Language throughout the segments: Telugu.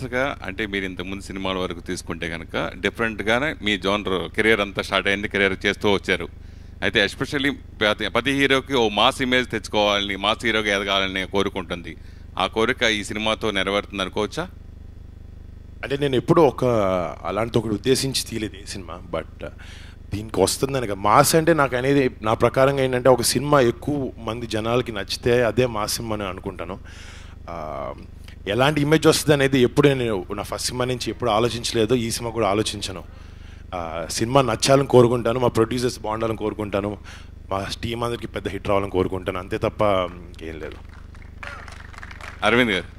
డెఫినెట్గా అంటే మీరు ఇంతకుముందు సినిమాల వరకు తీసుకుంటే కనుక డిఫరెంట్గానే మీ జోనర్ కెరియర్ అంతా స్టార్ట్ అయింది కెరియర్ చేస్తూ వచ్చారు అయితే ఎస్పెషల్లీ ప్రతి ప్రతి హీరోకి ఓ మాస్ ఇమేజ్ తెచ్చుకోవాలని మాస్ హీరోగా ఎదగాలని కోరుకుంటుంది ఆ కోరిక ఈ సినిమాతో నెరవేరుతుంది అనుకోవచ్చా అంటే నేను ఎప్పుడూ ఒక అలాంటి ఒకటి ఉద్దేశించి తీయలేదు ఈ సినిమా బట్ దీనికి వస్తుందని కదా మాస్ అంటే నాకు అనేది నా ప్రకారంగా ఏంటంటే ఒక సినిమా ఎక్కువ మంది జనాలకి నచ్చితే అదే మాస్ సినిమా అని అనుకుంటాను ఆ, ఎలాంటి ఇమేజ్ వస్తుంది అనేది ఎప్పుడు నేను నా ఫస్ట్ సినిమా నుంచి ఎప్పుడు ఆలోచించలేదు ఈ సినిమా కూడా ఆలోచించను ఆ, సినిమా నచ్చాలని కోరుకుంటాను మా ప్రొడ్యూసర్స్ బాగుండాలని కోరుకుంటాను మా టీం అందరికి పెద్ద హిట్ రావాలని కోరుకుంటాను అంతే తప్ప ఏం లేదు అరవింద్ గారు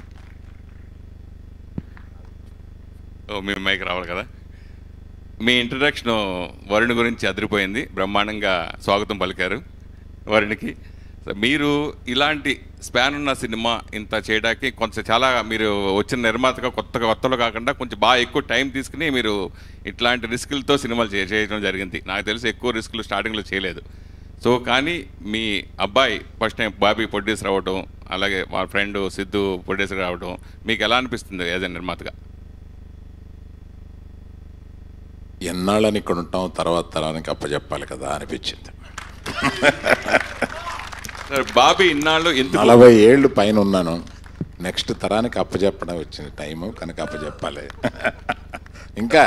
ఓ మీ మైక్ రావాలి కదా మీ ఇంట్రడక్షన్ వరుణ్ గురించి అదిరిపోయింది బ్రహ్మాండంగా స్వాగతం పలికారు వరుణ్కి సో మీరు ఇలాంటి స్పాన్ ఉన్న సినిమా ఇంత చేయడానికి కొంచెం చాలా మీరు వచ్చిన నిర్మాతగా కొత్తగా కొత్తలో కాకుండా కొంచెం బాగా ఎక్కువ టైం తీసుకుని మీరు ఇట్లాంటి రిస్కులతో సినిమాలు చే- చేయడం జరిగింది నాకు తెలిసి ఎక్కువ రిస్కులు స్టార్టింగ్లో చేయలేదు సో కానీ మీ అబ్బాయి ఫస్ట్ టైం బాబీ ప్రొడ్యూసర్ అవ్వడం అలాగే వాళ్ళ ఫ్రెండ్ సిద్ధు ప్రొడ్యూసర్ రావడం మీకు ఎలా అనిపిస్తుంది యాజ్ ఎ నిర్మాతగా ఎన్నాళ్ళని ఇక్కడ ఉంటాం తర్వాత తరానికి అప్పచెప్పాలి కదా అనిపించింది సార్ బాబీ ఇన్నాళ్ళు ఎందుకు నలభై ఏళ్ళు పైన ఉన్నాను నెక్స్ట్ తరానికి అప్పచెప్పడం వచ్చింది టైము కనుక అప్పచెప్పాలి ఇంకా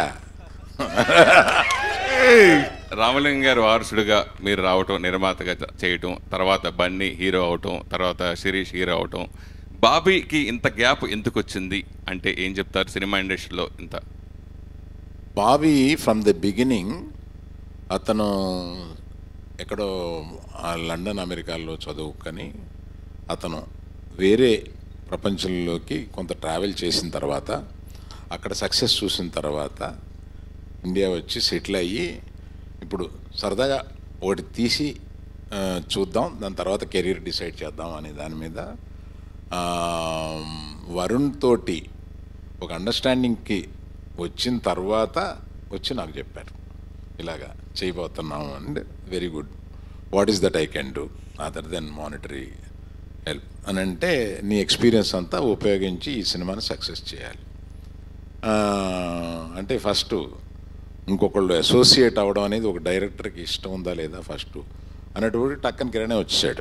రామలింగ గారు వారసుడుగా మీరు రావటం నిర్మాతగా చ- చేయటం తర్వాత బన్నీ హీరో అవటం తర్వాత శిరీష్ హీరో అవటం బాబీకి ఇంత గ్యాప్ ఎందుకు వచ్చింది అంటే ఏం చెప్తారు సినిమా ఇండస్ట్రీలో ఇంత బాబీ ఫ్రమ్ ద బిగినింగ్ అతను ఎక్కడో ఆ లండన్ అమెరికాలో చదువుకొని అతను వేరే ప్రపంచంలోకి కొంత ట్రావెల్ చేసిన తర్వాత అక్కడ సక్సెస్ చూసిన తర్వాత ఇండియా వచ్చి సెటిల్ అయ్యి ఇప్పుడు సరదాగా ఒకటి తీసి ఆ, చూద్దాం దాని తర్వాత కెరీర్ డిసైడ్ చేద్దాం అనే దాని మీద ఆ, వరుణ్ తోటి ఒక అండర్స్టాండింగ్కి వచ్చిన తర్వాత వచ్చి నాకు చెప్పారు ఇలాగా చేయబోతున్నాము and very good what is that I can do other than monetary help అని అంటే నీ ఎక్స్పీరియన్స్ అంతా ఉపయోగించి ఈ సినిమాని సక్సెస్ చేయాలి ఆ, అంటే ఫస్ట్ ఇంకొకళ్ళు అసోసియేట్ అవ్వడం అనేది ఒక డైరెక్టర్కి ఇష్టం ఉందా లేదా ఫస్ట్ అన్నటువంటి టక్కన కిరణే వచ్చాడు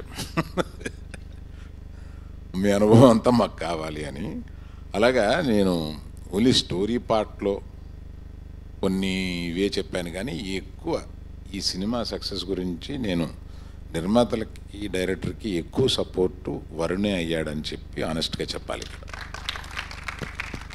మీ అనుభవం అంతా మాకు కావాలి అని అలాగా నేను ఓన్లీ స్టోరీ పార్ట్లో కొన్ని ఇవే చెప్పాను కానీ ఎక్కువ ఈ సినిమా సక్సెస్ గురించి నేను నిర్మాతలకి డైరెక్టర్కి ఎక్కువ సపోర్టు వరుణే అయ్యాడని చెప్పి ఆనెస్ట్గా చెప్పాలి ఇక్కడ